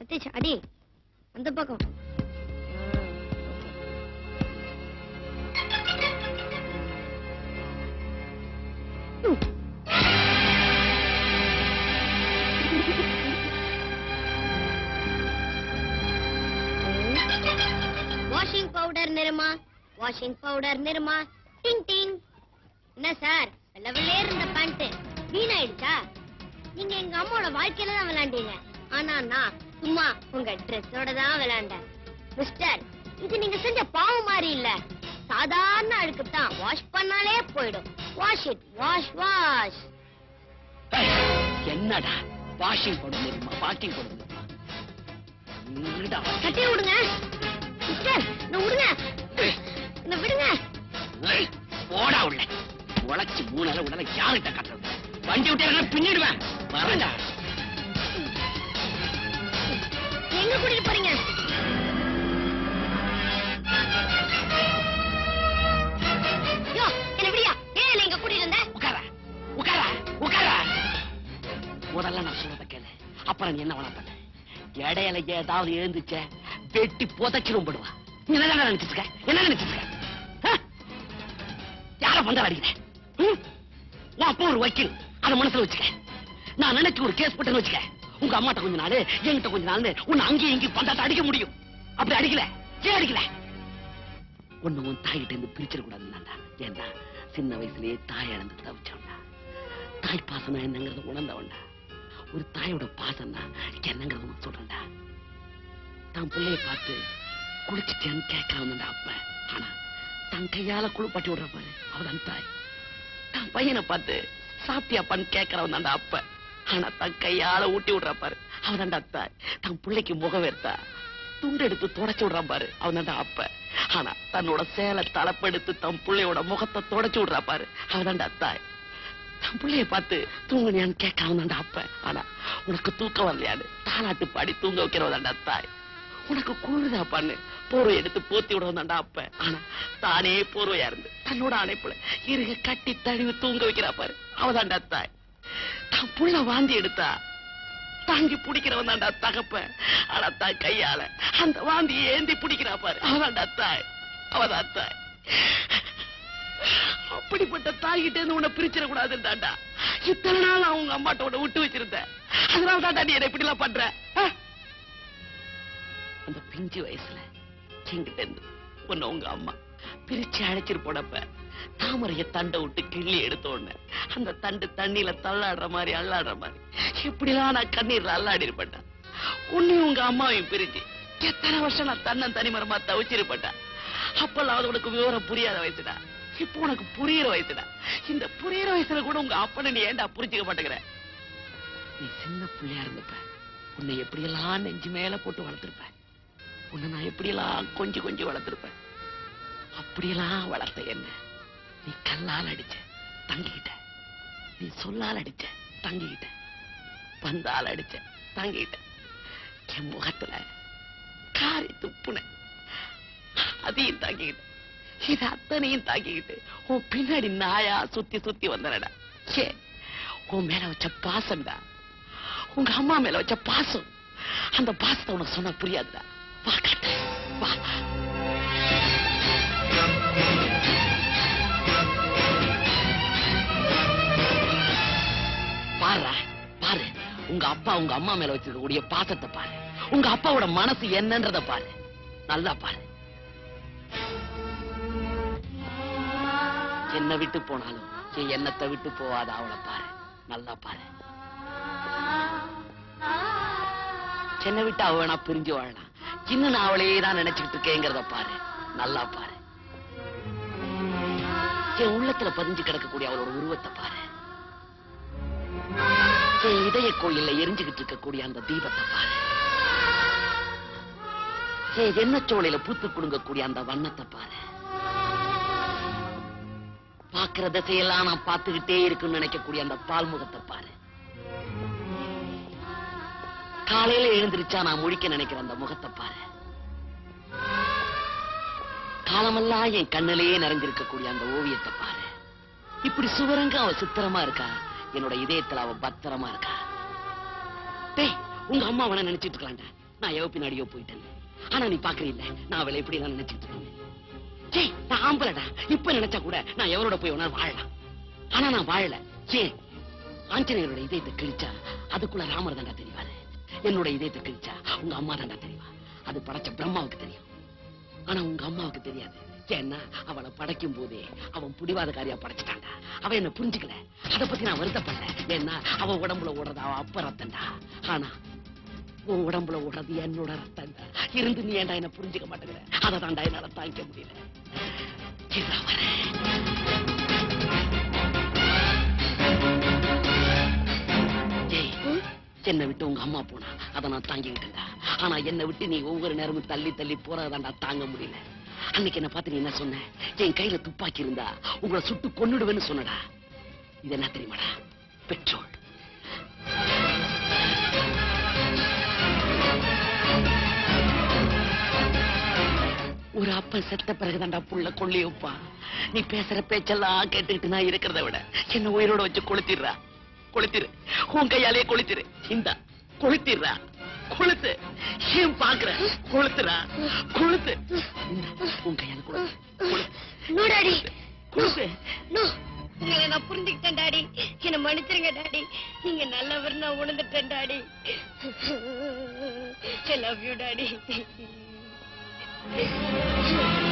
சதீஷ் அடி அந்த பக்கம் washing powder Nirma washing powder Nirma ding டிங் என்ன சார் லெவலே இருந்த பேண்ட் வீணாயிடுச்சா நீங்க எங்க அம்மாவோட வாழ்க்கையில தான் விளையாண்டீங்க ஆனா நான் சும்மா உங்க ட்ரெஸ்ஸோட தான் விளையாண்டேன் மிஸ்டர் இது நீங்க செஞ்ச பாவம் மாதிரி இல்ல சாதாரண அழுக்கு தான் வாஷ் பண்ணாலே போயிடும் வாஷ் இட் வாஷ் வாஷ் ஏய், என்னடா வாஷிங் போட தெரியுமா வாஷிங் போட தெரியுமா இருடா. கட்டி விடுங்க மிஸ்டர் என்ன விடுங்க ஏய், என்ன விடுங்க ஏய், போடா உள்ள உழைச்சு மூணால உடல யாருகிட்ட கட்டுறது வண்டி விட்டு பின்னிடுவேன் வரண்டா எங்க கூட்டிட்டு போறீங்க யோ என்ன விடியா ஏன் என்ன இங்க கூட்டிட்டு வந்த உட்கார உட்கார உட்கார முதல்ல நான் சொல்றத கேளு அப்புறம் நீ என்ன வேணா பண்ணு இடையில ஏதாவது எழுந்துச்ச வெட்டி புதைச்சிரும் படுவா நீ என்ன நினைச்சிருக்க என்ன நினைச்சிருக்க ஆ? யார பந்தா அடிக்கிறேன் ம்? உன் அப்பா ஒரு வக்கீல் அதை மனசுல வச்சுக்க நான் நினைச்சு ஒரு கேஸ் போட்டேன்னு வச்சுக்க உங்க அம்மாட்ட கொஞ்ச நாள் என்கிட்ட கொஞ்ச நாள் உன்னை அங்கேயும் இங்கேயும் பந்தாட்ட அடிக்க முடியும் அப்படி அடிக்கல ஏன் அடிக்கல ஒண்ணு உன் தாய்கிட்ட இருந்து பிரிச்சிடக்கூடாதுன்னா ஏன்னா சின்ன வயசுலயே தாய் இழந்து தவிச்சவன்டா தாய் பாசம் என்னங்கிறத உணர்ந்தவன்டா ஒரு தாயோட பாசம் தான் என்னங்கிறத உனக்கு சொல்றேன்டா தான் பிள்ளைய பார்த்து குளிச்சுட்டேன்னு கேட்கறான்டா அப்ப ஆனா தன் கையால குளிப்பாட்டி விடுற பாரு அவதான் தாய் தான் பையனை பார்த்து சாப்பிட்டியாப்பான்னு கேட்கறவன் தான்டா அப்ப ஆனா தன் கையால ஊட்டி விடுற பாரு அவதான்டா தாய் தன் பிள்ளைக்கு முகம் வேர்த்தா துண்டு எடுத்து தொடச்சு விடுறான் பாரு அவன் தான்டா அப்ப ஆனா தன்னோட சேலை தலைப்பெடுத்து தன் பிள்ளையோட முகத்தை தொடச்சு விடுறா பாரு அவதான்டா தாய் தன் பிள்ளைய பார்த்து தூங்குனியான்னு கேட்க அவன் தான்டா அப்ப ஆனா உனக்கு தூக்கம் வரலையான்னு தாலாட்டு பாடி தூங்க வைக்கிறவதான்டா தாய் உனக்கு குளிருதா பண்ணு போர்வை எடுத்து போத்தி விடுவதான்டா அப்ப ஆனா தானே போர்வையா இருந்து தன்னோட அணைப்புல இருக கட்டி தழுவி தூங்க வைக்கிறா பாரு அவதான்டா தாய் தான் புள்ள வாந்தி எடுத்தா தாங்கி பிடிக்கிறவன் தான்டா தகப்ப ஆனா தான் கையால அந்த வாந்தி ஏந்தி பிடிக்கிறா பாரு அவதான்டா தாய் அவதான் தாய் அப்படிப்பட்ட தாய்கிட்ட இருந்து உன்னை பிரிச்சிட கூடாதுடாண்டா இத்தனை நாள் நான் உங்க அம்மாட்ட உன்னை விட்டு வச்சிருந்தேன் அதனால தான்டா நீ என்ன இப்படி எல்லாம் பண்ற ஆ? அந்த பிஞ்சு வயசுல என்கிட்ட இருந்து உன்னை உங்க அம்மா பிரிச்சு அழைச்சிட்டு போனப்ப தாமரைய தண்டை விட்டு கிள்ளி எடுத்த உடனே அந்த தண்டு தண்ணியில தள்ளாடுற மாதிரி அள்ளாடுற மாதிரி இப்படிலாம் நான் கண்ணீர்ல அல்லாடி இருப்பேன் உன்னையும் உங்க அம்மாவையும் பிரிஞ்சு எத்தனை வருஷம் நான் தன்னன் தனிமரமா தவிச்சிருப்பேன் அப்பெல்லாம் அது உனக்கு விவரம் புரியாத வயசுடா இப்போ உனக்கு புரியுற வயசுடா இந்த புரியுற வயசுல கூட உங்க அப்பனை நீ ஏன்டா புரிஞ்சுக்க மாட்டேங்கிற நீ சின்ன பிள்ளையா இருந்தப்ப உன்னை எப்படியெல்லாம் நெஞ்சு மேல போட்டு வளர்த்திருப்ப உன்னை நான் எப்படியெல்லாம் கொஞ்சம் கொஞ்சம் வளர்த்திருப்பேன் அப்படியெல்லாம் வளர்த்த என்ன நீ கல்லால் அடிச்ச தங்கிக்கிட்ட நீ சொல்லால் அடிச்ச தங்கிக்கிட்ட பந்தால் அடிச்ச தங்கிக்கிட்ட என் முகத்துல காரி துப்புன அதையும் தாங்கிக்கிட்ட இது அத்தனையும் தாங்கிக்கிட்டு உன் பின்னாடி நாயா சுத்தி சுத்தி வந்தனடா ஏ உன் மேல வச்ச பாசம்டா உங்க அம்மா மேல வச்ச பாசம் அந்த பாசத்தை உனக்கு சொன்னா புரியாதுடா வா காட்டு வா பாருடா பாரு உங்க அப்பா உங்க அம்மா மேல வச்சிருக்கக்கூடிய பாசத்தை பாரு உங்க அப்பாவோட மனசு என்னன்றத பாரு நல்லா பாரு என்ன விட்டு போனாலும் என் எண்ணத்தை விட்டு போவாத அவளை பாரு நல்லா பாரு என்னை விட்டு அவ வேணா பிரிஞ்சு வாழலாம் இன்னும் நான் அவளையே தான் நினைச்சுக்கிட்டு இருக்கேங்கிறத பாரு நல்லா பாரு என் உள்ளத்துல பதிஞ்சு கிடக்கக்கூடிய அவளோட உருவத்தை பாரு என் இதய கோயில்ல எரிஞ்சுகிட்டு இருக்கக்கூடிய அந்த தீபத்தை பாரு என் எண்ணச்சோலையில பூத்து குடுங்கக்கூடிய அந்த வண்ணத்தை பாரு பாக்குற திசையெல்லாம் நான் பார்த்துக்கிட்டே இருக்குன்னு நினைக்கக்கூடிய அந்த பால்முகத்தை பாரு காலையில எழுந்திருச்சா நான் முழிக்க நினைக்கிற அந்த முகத்தை பாரு காலமெல்லாம் என் கண்ணிலேயே நிறைஞ்சிருக்கக்கூடிய அந்த ஓவியத்தை பாரு இப்படி சுவரங்க அவ சித்திரமா இருக்கா என்னோட இதயத்துல அவ பத்திரமா இருக்கா டேய் உங்க அம்மா வேணா நினைச்சிட்டு இருக்கலாம்டா நான் எவ பின்னாடியோ போயிட்டேன் ஆனா நீ பாக்குறீல்ல நான் அவளை எப்படி நான் நினைச்சிட்டு இருக்கேன் ஏய் நான் ஆம்பளடா இப்ப நினைச்சா கூட நான் எவரோட போய் உணர் வாழலாம் ஆனா நான் வாழல ஏன் ஆஞ்சநேயரோட இதயத்தை கிழிச்சா அதுக்குள்ள ராமர் தாண்டா தெரிவாரு என்னோட இதயத்தை கிழிச்சா உங்க அம்மா தாண்டா தெரிவா அது படைச்ச பிரம்மாவுக்கு தெரியும் ஆனா உங்க அம்மாவுக்கு தெரியாது ஏன்னா அவளை படைக்கும் போதே அவன் புடிவாதக்காரியா படைச்சிட்டான்டா அவ என்ன புரிஞ்சுக்கல அத பத்தி நான் வருத்தப்படல ஏன்னா அவ உடம்புல ஓடுறது அவ அப்ப ரத்தம்டா ஆனா உன் உடம்புல ஓடுறது என்னோட ரத்தம்டா இருந்து நீ ஏன்டா என்ன புரிஞ்சுக்க மாட்டேங்கிற அதை தாண்டா என்னால தாங்கிக்க முடியல இதா வரேன். ஏய், என்னை விட்டு உங்க அம்மா போனா அதை நான் தாங்கிக்கிட்டேன்டா ஆனா என்னை விட்டு நீ ஒவ்வொரு நேரமும் தள்ளி தள்ளி போறதாண்டா தாங்க முடியல அன்னைக்கு என்ன பார்த்து நீ என்ன சொன்ன என் கையில துப்பாக்கி இருந்தா உங்களை சுட்டு கொன்னுடுவேன்னு சொன்னடா இது என்ன தெரியுமாடா பெட்ரோல் ஒரு அப்பன் செத்த பிறகுதான்டா புள்ள கொள்ளி வைப்பா நீ பேசுற பேச்செல்லாம் கேட்டுக்கிட்டு நான் இருக்கிறத விட என்ன உயிரோட வச்சு கொளுத்திடுறா கொளுத்திரு உன் கையாலேயே கொளுத்திரு இந்தா கொளுத்திடுறா கொளுத்து ஏன் பாக்குற கொளுத்துறா கொளுத்து இந்தா, உன் கையால கொளுத்து கொளுத்து. நோ டாடி கொளுத்து நோ உங்களை நான் புரிஞ்சுக்கிட்டேன் டாடி என்ன மன்னிச்சிருங்க டாடி நீங்க நல்லவர் நான் உணர்ந்துட்டேன் daddy I love you daddy